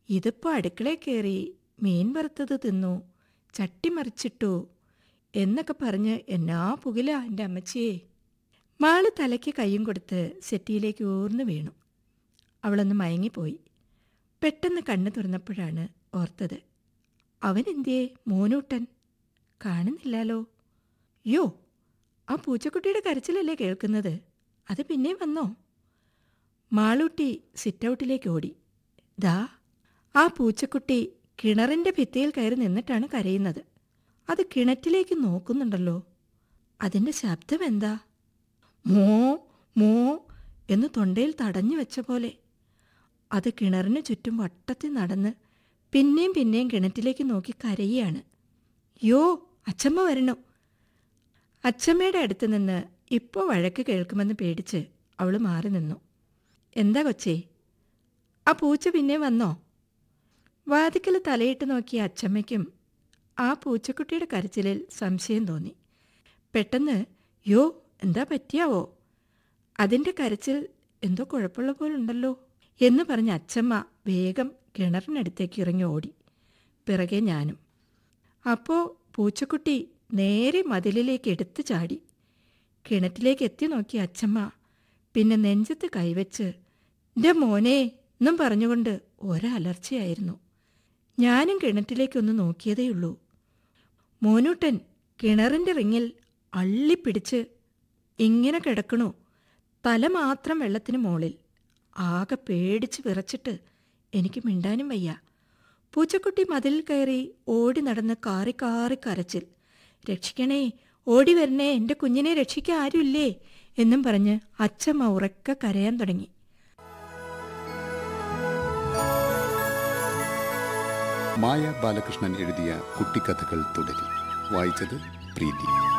ഇതിപ്പോ അടുക്കളയിൽ കയറി മീൻ വറുത്തത് തിന്നു ചട്ടി മറിച്ചിട്ടു എന്നൊക്കെ പറഞ്ഞ് എന്നാ പുകില എൻ്റെ അമ്മച്ചിയെ മാള് തലയ്ക്ക് കൈയും കൊടുത്ത് സെറ്റിയിലേക്ക് ഊർന്നു വീണു അവളൊന്ന് മയങ്ങിപ്പോയി പെട്ടെന്ന് കണ്ണു തുറന്നപ്പോഴാണ് ഓർത്തത് അവനെന്തിയേ മോനൂട്ടൻ കാണുന്നില്ലാലോ യോ ആ പൂച്ചക്കുട്ടിയുടെ കരച്ചിലല്ലേ കേൾക്കുന്നത് അത് പിന്നെയും വന്നോ മാളൂട്ടി സിറ്റൗട്ടിലേക്ക് ഓടി ദാ ആ പൂച്ചക്കുട്ടി കിണറിൻ്റെ ഭിത്തിയിൽ കയറി നിന്നിട്ടാണ് കരയുന്നത് അത് കിണറ്റിലേക്ക് നോക്കുന്നുണ്ടല്ലോ അതിൻ്റെ ശബ്ദം എന്താ മോ മോ എന്ന് തൊണ്ടയിൽ തടഞ്ഞു വെച്ച പോലെ അത് കിണറിന് ചുറ്റും വട്ടത്തിൽ നടന്ന് പിന്നെയും പിന്നെയും കിണറ്റിലേക്ക് നോക്കി കരയാണ് യോ അച്ചമ്മ വരണു അച്ചമ്മയുടെ അടുത്ത് നിന്ന് ഇപ്പോൾ വഴക്ക് കേൾക്കുമെന്ന് പേടിച്ച് അവൾ മാറി നിന്നു എന്താ കൊച്ചേ ആ പൂച്ച പിന്നെ വന്നോ വാതിക്കൽ തലയിട്ട് നോക്കിയ അച്ചമ്മയ്ക്കും ആ പൂച്ചക്കുട്ടിയുടെ കരച്ചിലിൽ സംശയം തോന്നി പെട്ടെന്ന് യോ എന്താ പറ്റിയാവോ അതിൻ്റെ കരച്ചിൽ എന്തോ കുഴപ്പമുള്ള പോലുണ്ടല്ലോ എന്ന് പറഞ്ഞ അച്ചമ്മ വേഗം കിണറിനടുത്തേക്ക് ഇറങ്ങി ഓടി പിറകെ ഞാനും അപ്പോൾ പൂച്ചക്കുട്ടി നേരെ മതിലിലേക്ക് എടുത്തു ചാടി കിണറ്റിലേക്ക് എത്തി നോക്കിയ അച്ചമ്മ പിന്നെ നെഞ്ചത്ത് കൈവച്ച് എൻ്റെ മോനെ എന്നും പറഞ്ഞുകൊണ്ട് ഒരലർച്ചയായിരുന്നു ഞാനും കിണറ്റിലേക്കൊന്ന് നോക്കിയതേയുള്ളൂ മോനൂട്ടൻ കിണറിൻ്റെ റിങ്ങിൽ അള്ളിപ്പിടിച്ച് ഇങ്ങനെ കിടക്കണു തല മാത്രം വെള്ളത്തിന് മുകളിൽ ആകെ പേടിച്ച് വിറച്ചിട്ട് എനിക്ക് മിണ്ടാനും വയ്യ പൂച്ചക്കുട്ടി മതിലിൽ കയറി ഓടി നടന്ന് കാറി കാറി കരച്ചിൽ രക്ഷിക്കണേ ഓടി വരണേ എൻ്റെ കുഞ്ഞിനെ രക്ഷിക്കാൻ ആരുമില്ലേ എന്നും പറഞ്ഞ് അച്ഛമ്മ ഉറക്കെ കരയാൻ തുടങ്ങി മായ ബാലകൃഷ്ണൻ എഴുതിയ കുട്ടിക്കഥകൾ തുടരും വായിച്ചത് പ്രീതി